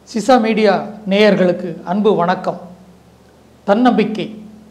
சிசா media நேயர்களுக்கு அன்பு வணக்கம் தன்னம்பிக்கை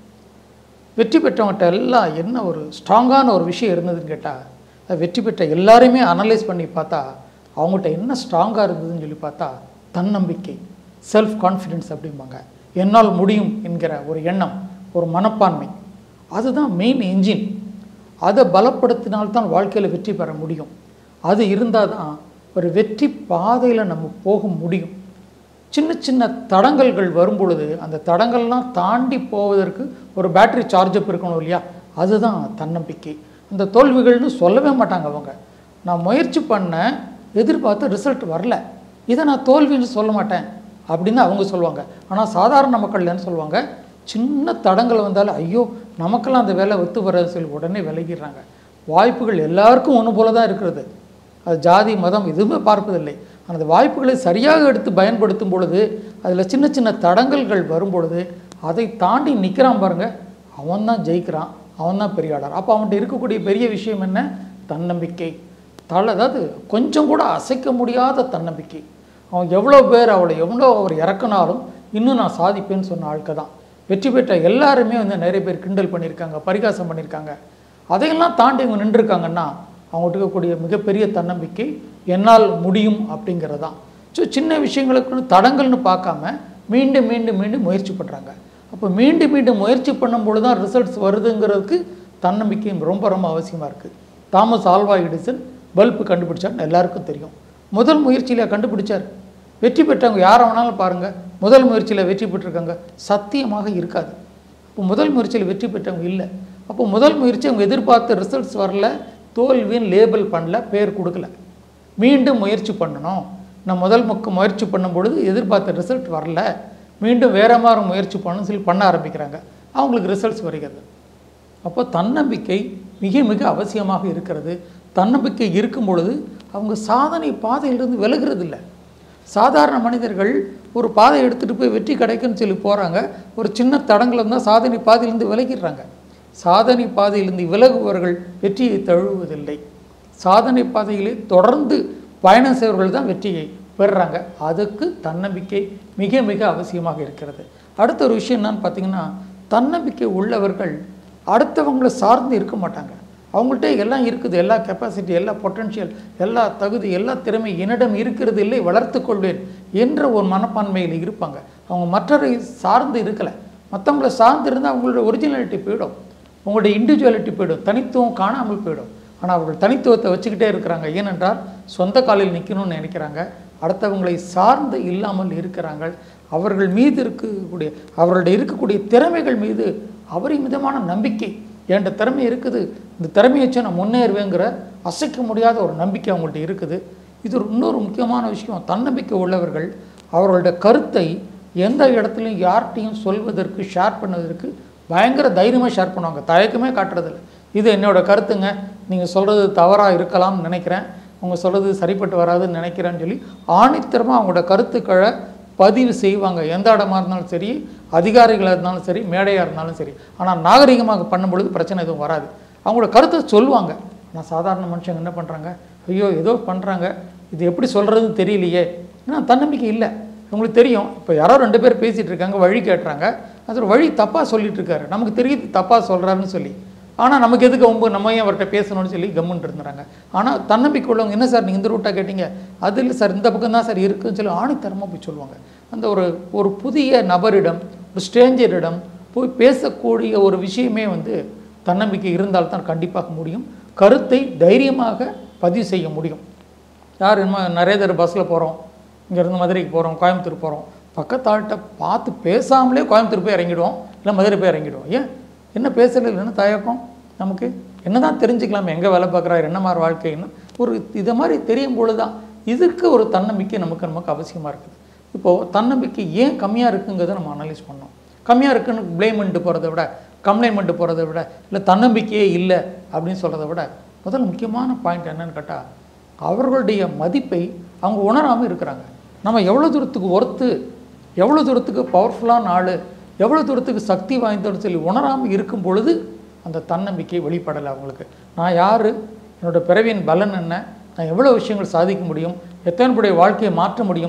வெற்றி பெற்றவங்ககிட்ட எல்லாம் என்ன ஒரு ஸ்ட்ராங்கான ஒரு விஷயம் இருந்ததுன்னு கேட்டால் வெற்றி பெற்ற எல்லாரையுமே அனலைஸ் பண்ணி பார்த்தா அவங்ககிட்ட என்ன ஸ்ட்ராங்காக இருந்ததுன்னு சொல்லி பார்த்தா தன்னம்பிக்கை செல்ஃப் கான்ஃபிடென்ஸ் அப்படிம்பாங்க என்னால் முடியும் என்கிற ஒரு எண்ணம் ஒரு மனப்பான்மை அதுதான் மெயின் என்ஜின் அதை பலப்படுத்தினால்தான் வாழ்க்கையில் வெற்றி பெற முடியும் அது இருந்தால் தான் ஒரு வெற்றி பாதையில் நம்ம போக முடியும் சின்ன சின்ன தடங்கல்கள் வரும் பொழுது அந்த தடங்கள்லாம் தாண்டி போவதற்கு ஒரு பேட்டரி சார்ஜப் இருக்கணும் இல்லையா அதுதான் தன்னம்பிக்கை அந்த தோல்விகள்னு சொல்லவே மாட்டாங்க அவங்க நான் முயற்சி பண்ணேன் எதிர்பார்த்த ரிசல்ட் வரல இதை நான் தோல்வின்னு சொல்ல மாட்டேன் அப்படின்னு அவங்க சொல்லுவாங்க ஆனால் சாதாரண மக்கள் என்ன சொல்லுவாங்க சின்ன தடங்கள் வந்தாலும் ஐயோ நமக்கெல்லாம் அந்த வேலை ஒத்து வராது சொல்லி உடனே விலகிடுறாங்க வாய்ப்புகள் எல்லாருக்கும் ஒன்று போல தான் இருக்கிறது அது ஜாதி மதம் எதுவுமே பார்ப்பதில்லை அந்த வாய்ப்புகளை சரியாக எடுத்து பயன்படுத்தும் பொழுது அதில் சின்ன சின்ன தடங்கல்கள் வரும் பொழுது அதை தாண்டி நிற்கிறான் பாருங்க அவன் தான் ஜெயிக்கிறான் அவன் தான் பெரிய ஆளார் அப்போ அவன்கிட்ட இருக்கக்கூடிய பெரிய விஷயம் என்ன தன்னம்பிக்கை தலை அதாவது கொஞ்சம் கூட அசைக்க முடியாத தன்னம்பிக்கை அவன் எவ்வளோ பேர் அவளை எவ்வளோ அவர் இறக்குனாலும் இன்னும் நான் சாதிப்பேன்னு சொன்ன ஆட்கள் தான் வெற்றி பெற்ற எல்லாருமே வந்து நிறைய பேர் கிண்டல் பண்ணியிருக்காங்க பரிகாசம் பண்ணியிருக்காங்க அதையெல்லாம் தாண்டி இவங்க நின்றுருக்காங்கன்னா அவங்ககிட்ட இருக்கக்கூடிய மிகப்பெரிய தன்னம்பிக்கை என்னால் முடியும் அப்படிங்கிறது தான் ஸோ சின்ன விஷயங்களுக்கு தடங்கள்னு பார்க்காம மீண்டும் மீண்டும் மீண்டும் முயற்சி பண்ணுறாங்க அப்போ மீண்டும் மீண்டும் முயற்சி பண்ணும்பொழுது தான் ரிசல்ட்ஸ் வருதுங்கிறதுக்கு தன்னம்பிக்கை ரொம்ப ரொம்ப அவசியமாக இருக்குது தாமஸ் ஆல்வா எடிசன் பல்பு கண்டுபிடிச்சார்னு எல்லாருக்கும் தெரியும் முதல் முயற்சியில் கண்டுபிடிச்சார் வெற்றி பெற்றவங்க யாரை வேணாலும் பாருங்கள் முதல் முயற்சியில் வெற்றி பெற்றிருக்காங்க சத்தியமாக இருக்காது இப்போ முதல் முயற்சியில் வெற்றி பெற்றவங்க இல்லை அப்போ முதல் முயற்சி அவங்க எதிர்பார்த்த ரிசல்ட்ஸ் வரல தோல்வின்னு லேபிள் பண்ணல பேர் கொடுக்கல மீண்டும் முயற்சி பண்ணணும் நான் முதல் முக்கு முயற்சி பண்ணும் பொழுது எதிர்பார்த்த ரிசல்ட் வரல மீண்டும் வேற மாதிரி முயற்சி பண்ணணும்னு சொல்லி பண்ண ஆரம்பிக்கிறாங்க அவங்களுக்கு ரிசல்ட்ஸ் வருகிறது அப்போ தன்னம்பிக்கை மிக மிக அவசியமாக இருக்கிறது தன்னம்பிக்கை இருக்கும் பொழுது அவங்க சாதனை பாதையிலிருந்து விலகிறது இல்லை சாதாரண மனிதர்கள் ஒரு பாதை எடுத்துகிட்டு போய் வெற்றி கிடைக்குன்னு சொல்லி போகிறாங்க ஒரு சின்ன தடங்கள் இருந்தால் சாதனை பாதையிலிருந்து விலகிடுறாங்க சாதனை பாதையிலிருந்து விலகுபவர்கள் வெற்றியை தழுவுவதில்லை சாதனை பாதையிலே தொடர்ந்து பயணம் செய்வர்கள் தான் வெற்றியை பெறுறாங்க அதுக்கு தன்னம்பிக்கை மிக மிக அவசியமாக இருக்கிறது அடுத்த ஒரு விஷயம் என்னன்னு பார்த்தீங்கன்னா தன்னம்பிக்கை உள்ளவர்கள் அடுத்தவங்களை சார்ந்து இருக்க மாட்டாங்க அவங்கள்ட்ட எல்லாம் இருக்குது எல்லா கெப்பாசிட்டி எல்லா பொட்டன்ஷியல் எல்லா தகுதி எல்லா திறமை என்னிடம் இருக்கிறது இல்லை வளர்த்து கொள்வேன் என்ற ஒரு மனப்பான்மையில் இருப்பாங்க அவங்க மற்றவரை சார்ந்து இருக்கலை மற்றவங்கள சார்ந்து இருந்தால் அவங்களோட ஒரிஜினாலிட்டி போயிடும் உங்களுடைய இண்டிவிஜுவாலிட்டி போயிடும் தனித்துவம் காணாமல் போயிடும் ஆனால் அவர்கள் தனித்துவத்தை வச்சுக்கிட்டே இருக்கிறாங்க ஏனென்றால் சொந்த காலில் நிற்கணும்னு நினைக்கிறாங்க அடுத்தவங்களை சார்ந்து இல்லாமல் இருக்கிறாங்க அவர்கள் மீது இருக்கக்கூடிய அவர்களுடைய இருக்கக்கூடிய திறமைகள் மீது அபரிமிதமான நம்பிக்கை என்கிட்ட திறமை இருக்குது இந்த திறமையை வச்சு நான் முன்னேறுவேங்கிற அசைக்க முடியாத ஒரு நம்பிக்கை அவங்கள்ட்ட இருக்குது இது ஒரு இன்னொரு முக்கியமான விஷயம் தன்னம்பிக்கை உள்ளவர்கள் அவர்களுடைய கருத்தை எந்த இடத்துலையும் யார்கிட்டையும் சொல்வதற்கு ஷேர் பண்ணுவதற்கு பயங்கர தைரியமாக ஷேர் பண்ணுவாங்க தயக்கமே காட்டுறதில்ல இது என்னோட கருத்துங்க நீங்கள் சொல்கிறது தவறாக இருக்கலாம்னு நினைக்கிறேன் அவங்க சொல்கிறது சரிப்பட்டு வராதுன்னு நினைக்கிறேன்னு சொல்லி ஆணித்தரமாக அவங்களோட கருத்துக்களை பதிவு செய்வாங்க எந்த இடமா இருந்தாலும் சரி அதிகாரிகளாக இருந்தாலும் சரி மேடையாக இருந்தாலும் சரி ஆனால் நாகரிகமாக பண்ணும் பொழுது பிரச்சனை எதுவும் வராது அவங்களோட கருத்தை சொல்லுவாங்க ஆனால் சாதாரண மனுஷங்க என்ன பண்ணுறாங்க ஐயோ ஏதோ பண்ணுறாங்க இது எப்படி சொல்கிறதுன்னு தெரியலையே ஏன்னா தன்னம்பிக்கை இல்லை உங்களுக்கு தெரியும் இப்போ யாரோ ரெண்டு பேர் பேசிகிட்டு இருக்காங்க வழி கேட்டுறாங்க அது ஒரு வழி தப்பாக சொல்லிட்டு இருக்காரு நமக்கு தெரியுது தப்பாக சொல்கிறாருன்னு சொல்லி ஆனால் நமக்கு எதுக்கு ஒம்பு நம்ம ஏன் அவர்கிட்ட பேசணும்னு சொல்லி கம்முன்னு இருந்துறாங்க ஆனால் தன்னம்பிக்கை உள்ளவங்க என்ன சார் நீங்கள் இந்த ரூட்டாக கேட்டீங்க அது இல்லை சார் இந்த பக்கம் தான் சார் இருக்குன்னு சொல்லி ஆணித்தரமாக போய் சொல்லுவாங்க அந்த ஒரு ஒரு புதிய நபரிடம் ஒரு ஸ்ட்ரேஞ்சரிடம் போய் பேசக்கூடிய ஒரு விஷயமே வந்து தன்னம்பிக்கை இருந்தால் தான் கண்டிப்பாக முடியும் கருத்தை தைரியமாக பதிவு செய்ய முடியும் யார் இன்னும் நிறைய தடவை பஸ்ஸில் போகிறோம் இங்கேருந்து மதுரைக்கு போகிறோம் கோயம்புத்தூர் போகிறோம் பக்கத்தாள்கிட்ட பார்த்து பேசாமலே கோயம்புத்தூர் போய் இறங்கிடுவோம் இல்லை மதுரை போய் இறங்கிடுவோம் ஏன் என்ன பேசுறது இல்லைன்னு தயக்கம் நமக்கு என்ன தான் தெரிஞ்சுக்கலாம் எங்கே வேலை பார்க்குறாரு என்ன மாதிரி வாழ்க்கைன்னு ஒரு இதை மாதிரி தெரியும் பொழுது தான் இதுக்கு ஒரு தன்னம்பிக்கை நமக்கு நமக்கு அவசியமாக இருக்குது இப்போது தன்னம்பிக்கை ஏன் கம்மியாக இருக்குங்கிறத நம்ம அனலைஸ் பண்ணோம் கம்மியாக இருக்குன்னு ப்ளேம் பண்ணிட்டு போகிறத விட கம்ப்ளைண்ட் பண்ணிட்டு போகிறத விட இல்லை தன்னம்பிக்கையே இல்லை அப்படின்னு சொல்கிறத விட முதல் முக்கியமான பாயிண்ட் என்னன்னு கேட்டால் அவர்களுடைய மதிப்பை அவங்க உணராமல் இருக்கிறாங்க நம்ம எவ்வளோ தூரத்துக்கு ஒர்த்து எவ்வளோ தூரத்துக்கு பவர்ஃபுல்லான ஆள் எவ்வளோ தூரத்துக்கு சக்தி வாய்ந்தோன்னு சொல்லி உணராமல் இருக்கும் பொழுது அந்த தன்னம்பிக்கை வெளிப்படலை அவங்களுக்கு நான் யார் என்னோட பிறவியின் பலன் என்ன நான் எவ்வளோ விஷயங்கள் சாதிக்க முடியும் எத்தனை பேருடைய வாழ்க்கையை மாற்ற முடியும்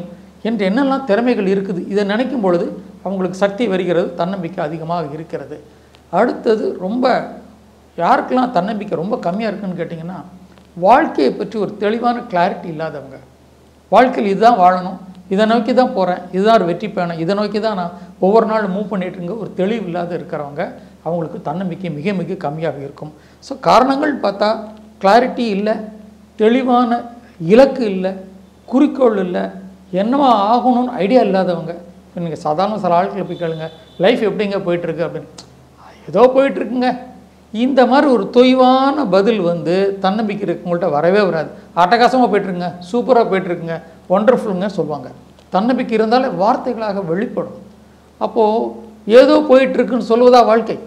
என்று என்னெல்லாம் திறமைகள் இருக்குது இதை நினைக்கும் பொழுது அவங்களுக்கு சக்தி வருகிறது தன்னம்பிக்கை அதிகமாக இருக்கிறது அடுத்தது ரொம்ப யாருக்கெல்லாம் தன்னம்பிக்கை ரொம்ப கம்மியாக இருக்குன்னு கேட்டிங்கன்னா வாழ்க்கையை பற்றி ஒரு தெளிவான கிளாரிட்டி இல்லாதவங்க வாழ்க்கையில் இதுதான் வாழணும் இதை நோக்கி தான் போகிறேன் இதுதான் ஒரு வெற்றி பயணம் இதை நோக்கி தான் நான் ஒவ்வொரு நாளும் மூவ் பண்ணிட்டு இருங்க ஒரு தெளிவு இல்லாத இருக்கிறவங்க அவங்களுக்கு தன்னம்பிக்கை மிக மிக கம்மியாக இருக்கும் ஸோ காரணங்கள் பார்த்தா கிளாரிட்டி இல்லை தெளிவான இலக்கு இல்லை குறிக்கோள் இல்லை என்னவா ஆகணும்னு ஐடியா இல்லாதவங்க இப்போ நீங்கள் சாதாரண சில ஆட்களை போய் கேளுங்க லைஃப் எப்படிங்க போயிட்டுருக்கு அப்படின்னு ஏதோ போயிட்டுருக்குங்க இந்த மாதிரி ஒரு தொய்வான பதில் வந்து தன்னம்பிக்கை இருக்கவங்கள்ட்ட வரவே வராது அட்டகாசமாக போயிட்டுருங்க சூப்பராக போயிட்டுருக்குங்க ஒண்டர்ஃபுல்லுங்க சொல்லுவாங்க தன்னம்பிக்கை இருந்தாலே வார்த்தைகளாக வெளிப்படும் அப்போது ஏதோ போயிட்டுருக்குன்னு சொல்வதா வாழ்க்கை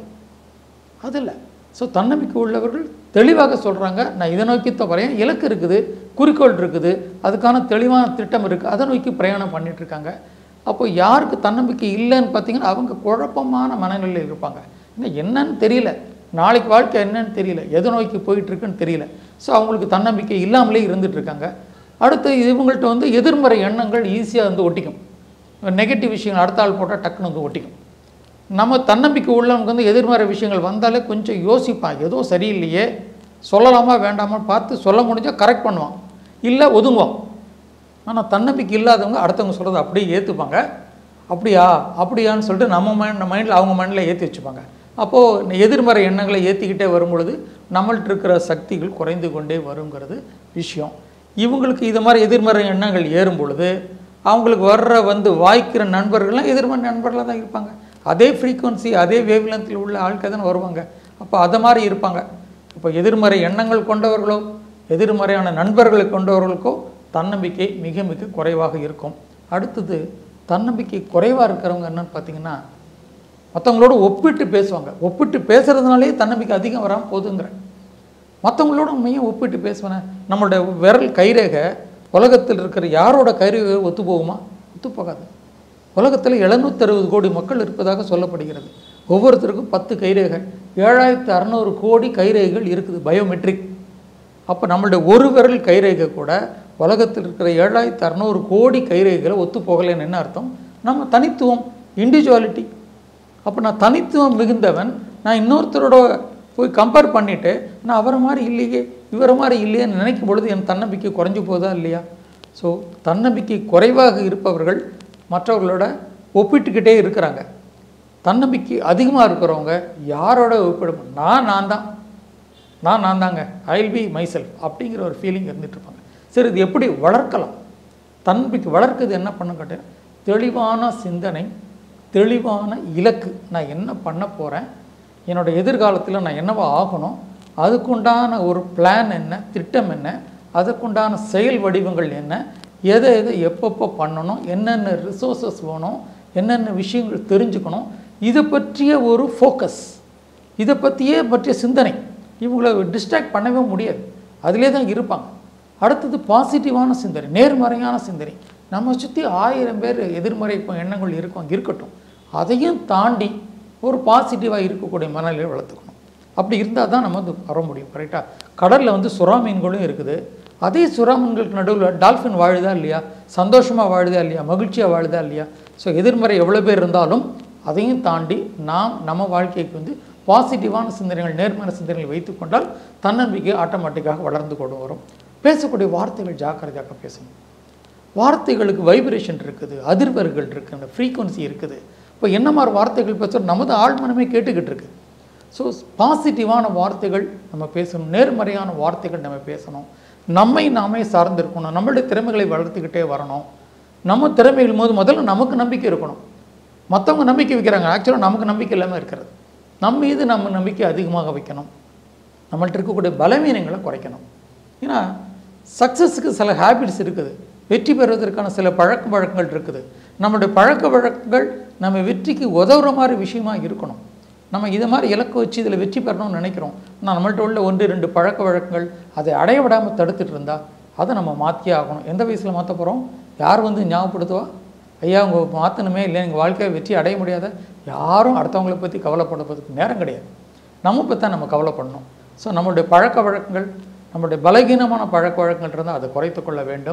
அது இல்லை ஸோ தன்னம்பிக்கை உள்ளவர்கள் தெளிவாக சொல்கிறாங்க நான் இதை நோக்கி தான் வரேன் இலக்கு இருக்குது குறிக்கோள் இருக்குது அதுக்கான தெளிவான திட்டம் இருக்குது அதை நோக்கி பிரயாணம் பண்ணிட்டு இருக்காங்க அப்போ யாருக்கு தன்னம்பிக்கை இல்லைன்னு பார்த்தீங்கன்னா அவங்க குழப்பமான மனநிலையில் இருப்பாங்க இன்னும் என்னன்னு தெரியல நாளைக்கு வாழ்க்கை என்னன்னு தெரியல எதை நோக்கி போயிட்டு இருக்குன்னு தெரியல ஸோ அவங்களுக்கு தன்னம்பிக்கை இல்லாமலே இருந்துட்டு இருக்காங்க அடுத்து இவங்கள்ட்ட வந்து எதிர்மறை எண்ணங்கள் ஈஸியாக வந்து ஒட்டிக்கும் நெகட்டிவ் விஷயங்கள் அடுத்த ஆள் போட்டால் டக்குன்னு வந்து ஒட்டிக்கும் நம்ம தன்னம்பிக்கை உள்ளவங்க வந்து எதிர்மறை விஷயங்கள் வந்தாலே கொஞ்சம் யோசிப்பான் ஏதோ சரியில்லையே சொல்லலாமா வேண்டாமா பார்த்து சொல்ல முடிஞ்சால் கரெக்ட் பண்ணுவான் இல்லை ஒதுங்குவான் ஆனால் தன்னம்பிக்கை இல்லாதவங்க அடுத்தவங்க சொல்கிறத அப்படியே ஏற்றுப்பாங்க அப்படியா அப்படியான்னு சொல்லிட்டு நம்ம மைண்ட் மைண்டில் அவங்க மைண்டில் ஏற்றி வச்சுப்பாங்க அப்போது எதிர்மறை எண்ணங்களை ஏற்றிக்கிட்டே வரும்பொழுது நம்மள்ட்ட இருக்கிற சக்திகள் குறைந்து கொண்டே வருங்கிறது விஷயம் இவங்களுக்கு இது மாதிரி எதிர்மறை எண்ணங்கள் ஏறும் பொழுது அவங்களுக்கு வர்ற வந்து வாய்க்கிற நண்பர்கள்லாம் எதிர்மறை நண்பர்களாக தான் இருப்பாங்க அதே ஃப்ரீக்குவன்சி அதே வேவ்லென்த்தில் உள்ள ஆட்கள் தான் வருவாங்க அப்போ அதை மாதிரி இருப்பாங்க இப்போ எதிர்மறை எண்ணங்கள் கொண்டவர்களோ எதிர்மறையான நண்பர்களை கொண்டவர்களுக்கோ தன்னம்பிக்கை மிக மிக குறைவாக இருக்கும் அடுத்தது தன்னம்பிக்கை குறைவாக இருக்கிறவங்க என்னன்னு பார்த்தீங்கன்னா மற்றவங்களோட ஒப்பிட்டு பேசுவாங்க ஒப்பிட்டு பேசுகிறதுனாலே தன்னம்பிக்கை அதிகம் வராமல் போதுங்கிறேன் மற்றவங்களோட மையம் ஒப்பிட்டு பேசுவேன் நம்மளோட விரல் கைரேகை உலகத்தில் இருக்கிற யாரோட கைரேகை ஒத்து போகுமா ஒத்து போகாது உலகத்தில் எழுநூத்தறுபது கோடி மக்கள் இருப்பதாக சொல்லப்படுகிறது ஒவ்வொருத்தருக்கும் பத்து கைரேகை ஏழாயிரத்து அறநூறு கோடி கைரேகைகள் இருக்குது பயோமெட்ரிக் அப்போ நம்மளுடைய ஒரு விரல் கைரேகை கூட உலகத்தில் இருக்கிற ஏழாயிரத்து அறநூறு கோடி கைரேகைகளை ஒத்து போகலைன்னு என்ன அர்த்தம் நம்ம தனித்துவம் இண்டிவிஜுவாலிட்டி அப்போ நான் தனித்துவம் மிகுந்தவன் நான் இன்னொருத்தரோட போய் கம்பேர் பண்ணிவிட்டு நான் அவரை மாதிரி இல்லையே இவரை மாதிரி இல்லையேன்னு நினைக்கும் பொழுது என் தன்னம்பிக்கை குறைஞ்சு போதா இல்லையா ஸோ தன்னம்பிக்கை குறைவாக இருப்பவர்கள் மற்றவர்களோட ஒப்பிட்டுக்கிட்டே இருக்கிறாங்க தன்னம்பிக்கை அதிகமாக இருக்கிறவங்க யாரோட ஒப்பிட நான் நான் தான் நான் நான் தாங்க ஐல் பி மைசெல்ஃப் அப்படிங்கிற ஒரு ஃபீலிங் இருந்துட்டு இருப்பாங்க சரி இது எப்படி வளர்க்கலாம் தன்னம்பிக்கை வளர்க்குது என்ன பண்ண கேட்டேன் தெளிவான சிந்தனை தெளிவான இலக்கு நான் என்ன பண்ண போகிறேன் என்னோட எதிர்காலத்தில் நான் என்னவா ஆகணும் அதுக்குண்டான ஒரு பிளான் என்ன திட்டம் என்ன அதுக்குண்டான செயல் வடிவங்கள் என்ன எதை எதை எப்பப்போ பண்ணணும் என்னென்ன ரிசோர்ஸஸ் வேணும் என்னென்ன விஷயங்கள் தெரிஞ்சுக்கணும் இதை பற்றிய ஒரு ஃபோக்கஸ் இதை பற்றியே பற்றிய சிந்தனை இவங்களை டிஸ்ட்ராக்ட் பண்ணவே முடியாது அதிலே தான் இருப்பாங்க அடுத்தது பாசிட்டிவான சிந்தனை நேர்மறையான சிந்தனை நம்ம சுற்றி ஆயிரம் பேர் எதிர்மறை இப்போ எண்ணங்கள் இருக்கும் இருக்கட்டும் அதையும் தாண்டி ஒரு பாசிட்டிவாக இருக்கக்கூடிய மனநிலையை வளர்த்துக்கணும் அப்படி இருந்தால் தான் நம்ம வந்து வர முடியும் கரெக்டாக கடலில் வந்து சுறா மீன்களும் இருக்குது அதே சுறா மீன்களுக்கு நடுவில் டால்ஃபின் வாழுதா இல்லையா சந்தோஷமாக வாழுதா இல்லையா மகிழ்ச்சியாக வாழுதா இல்லையா ஸோ எதிர்மறை எவ்வளோ பேர் இருந்தாலும் அதையும் தாண்டி நாம் நம்ம வாழ்க்கைக்கு வந்து பாசிட்டிவான சிந்தனைகள் நேர்மறை சிந்தனைகள் வைத்துக்கொண்டால் தன்னம்பிக்கை ஆட்டோமேட்டிக்காக வளர்ந்து கொண்டு வரும் பேசக்கூடிய வார்த்தைகள் ஜாக்கிரதையாக பேசணும் வார்த்தைகளுக்கு வைப்ரேஷன் இருக்குது அதிர்வர்கள் இருக்குது அந்த ஃப்ரீக்குவன்சி இருக்குது இப்போ என்ன மாதிரி வார்த்தைகள் பேசுகிறோம் நமது ஆழ்மனமே கேட்டுக்கிட்டு இருக்கு ஸோ பாசிட்டிவான வார்த்தைகள் நம்ம பேசணும் நேர்மறையான வார்த்தைகள் நம்ம பேசணும் நம்மை நாமே சார்ந்திருக்கணும் நம்மளுடைய திறமைகளை வளர்த்துக்கிட்டே வரணும் நம்ம திறமைகள் போது முதல்ல நமக்கு நம்பிக்கை இருக்கணும் மற்றவங்க நம்பிக்கை வைக்கிறாங்க ஆக்சுவலாக நமக்கு நம்பிக்கை இல்லாமல் இருக்கிறது நம்ம மீது நம்ம நம்பிக்கை அதிகமாக வைக்கணும் நம்மள்ட்ட இருக்கக்கூடிய பலவீனங்களை குறைக்கணும் ஏன்னா சக்ஸஸுக்கு சில ஹேபிட்ஸ் இருக்குது வெற்றி பெறுவதற்கான சில பழக்க வழக்கங்கள் இருக்குது நம்மளுடைய பழக்க வழக்கங்கள் நம்ம வெற்றிக்கு உதவுற மாதிரி விஷயமா இருக்கணும் நம்ம இதை மாதிரி இலக்கு வச்சு இதில் வெற்றி பெறணும்னு நினைக்கிறோம் ஆனால் நம்மள்ட்ட உள்ள ஒன்று ரெண்டு பழக்க வழக்கங்கள் அதை அடைய விடாமல் தடுத்துட்டு இருந்தா அதை நம்ம மாற்றியே ஆகணும் எந்த வயசில் மாற்ற போகிறோம் யார் வந்து ஞாபகப்படுத்துவா ஐயா உங்க மாற்றணுமே இல்லை எங்கள் வாழ்க்கையை வெற்றி அடைய முடியாத யாரும் அடுத்தவங்களை பற்றி கவலைப்படுறதுக்கு நேரம் கிடையாது நம்ம பற்றி தான் நம்ம கவலைப்படணும் ஸோ நம்மளுடைய பழக்க வழக்கங்கள் நம்மளுடைய பலகீனமான பழக்க வழக்கங்கள் இருந்தால் அதை குறைத்து கொள்ள வேண்டும்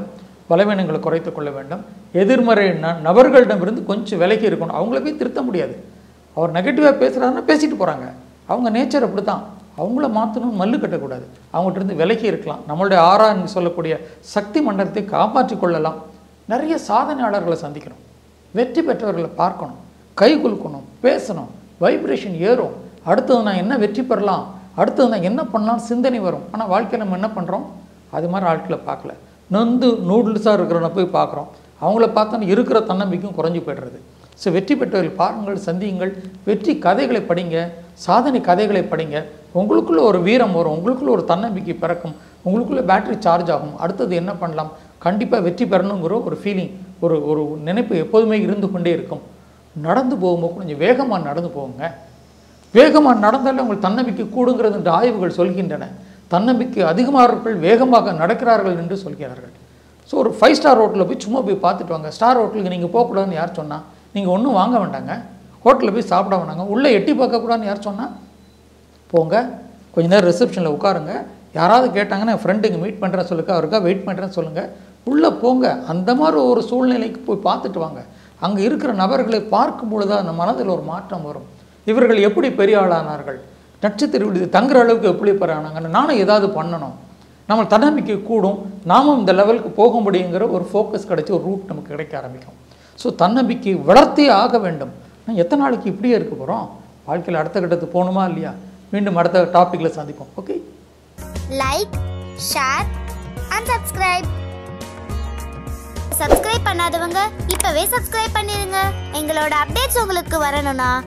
பலவீனங்களை குறைத்து கொள்ள வேண்டும் எதிர்மறை ந நபர்களிடமிருந்து கொஞ்சம் விலகி இருக்கணும் அவங்கள போய் திருத்த முடியாது அவர் நெகட்டிவாக பேசுகிறாருன்னா பேசிட்டு போகிறாங்க அவங்க நேச்சர் அப்படி தான் அவங்கள மாற்றணும்னு மல்லு கட்டக்கூடாது அவங்கள்ட்ட இருந்து விலகி இருக்கலாம் நம்மளுடைய ஆறான்னு சொல்லக்கூடிய சக்தி மண்டலத்தை காப்பாற்றிக் கொள்ளலாம் நிறைய சாதனையாளர்களை சந்திக்கணும் வெற்றி பெற்றவர்களை பார்க்கணும் கை குலுக்கணும் பேசணும் வைப்ரேஷன் ஏறும் அடுத்தது நான் என்ன வெற்றி பெறலாம் அடுத்தது நான் என்ன பண்ணலாம் சிந்தனை வரும் ஆனால் வாழ்க்கையில் நம்ம என்ன பண்ணுறோம் அது மாதிரி ஆட்களை பார்க்கல நொந்து நூடுல்ஸாக இருக்கிறவனை போய் பார்க்குறோம் அவங்கள பார்த்தோன்னா இருக்கிற தன்னம்பிக்கையும் குறைஞ்சி போய்டுறது ஸோ வெற்றி பெற்றவர்கள் பாருங்கள் சந்தியுங்கள் வெற்றி கதைகளை படிங்க சாதனை கதைகளை படிங்க உங்களுக்குள்ள ஒரு வீரம் வரும் உங்களுக்குள்ள ஒரு தன்னம்பிக்கை பிறக்கும் உங்களுக்குள்ள பேட்டரி சார்ஜ் ஆகும் அடுத்தது என்ன பண்ணலாம் கண்டிப்பாக வெற்றி பெறணுங்கிற ஒரு ஃபீலிங் ஒரு ஒரு நினைப்பு எப்போதுமே இருந்து கொண்டே இருக்கும் நடந்து போகும்போது கொஞ்சம் வேகமாக நடந்து போங்க வேகமாக நடந்தாலே உங்களுக்கு தன்னம்பிக்கை கூடுங்கிறது என்று ஆய்வுகள் சொல்கின்றன தன்னம்பிக்கை அதிகமானவர்கள் வேகமாக நடக்கிறார்கள் என்று சொல்கிறார்கள் ஸோ ஒரு ஃபைவ் ஸ்டார் ஹோட்டலில் போய் சும்மா போய் பார்த்துட்டு வாங்க ஸ்டார் ஹோட்டலுக்கு நீங்கள் போகக்கூடாதுன்னு யார் சொன்னா நீங்கள் ஒன்றும் வாங்க வேண்டாங்க ஹோட்டலில் போய் சாப்பிட வேண்டாங்க உள்ளே எட்டி பார்க்கக்கூடாதுன்னு யார் சொன்னா போங்க கொஞ்ச நேரம் ரிசப்ஷனில் உட்காருங்க யாராவது கேட்டாங்கன்னா என் ஃப்ரெண்டுங்க மீட் பண்ணுறேன் சொல்லுங்க அவருக்கா வெயிட் பண்ணுறேன்னு சொல்லுங்கள் உள்ளே போங்க அந்த மாதிரி ஒரு சூழ்நிலைக்கு போய் பார்த்துட்டு வாங்க அங்கே இருக்கிற நபர்களை பார்க்கும் பொழுது அந்த மனதில் ஒரு மாற்றம் வரும் இவர்கள் எப்படி பெரிய ஆளானார்கள் நட்சத்திர விடுதி தங்குற அளவுக்கு எப்படி பெறானாங்கன்னு நானும் ஏதாவது பண்ணணும் நம்ம தன்னம்பிக்கை கூடும் நாமும் இந்த லெவலுக்கு போக முடியுங்கிற ஒரு ஃபோக்கஸ் கிடைச்சி ஒரு ரூட் நமக்கு கிடைக்க ஆரம்பிக்கும் ஸோ தன்னம்பிக்கை வளர்த்தே ஆக வேண்டும் நான் எத்தனை நாளைக்கு இப்படியே இருக்க போகிறோம் வாழ்க்கையில் அடுத்த கட்டத்துக்கு போகணுமா இல்லையா மீண்டும் அடுத்த டாப்பிக்கில் சந்திப்போம் okay like share and subscribe subscribe பண்ணாதவங்க இப்பவே சப்ஸ்கிரைப் பண்ணிருங்க எங்களோட அப்டேட்ஸ் உங்களுக்கு வரணும்னா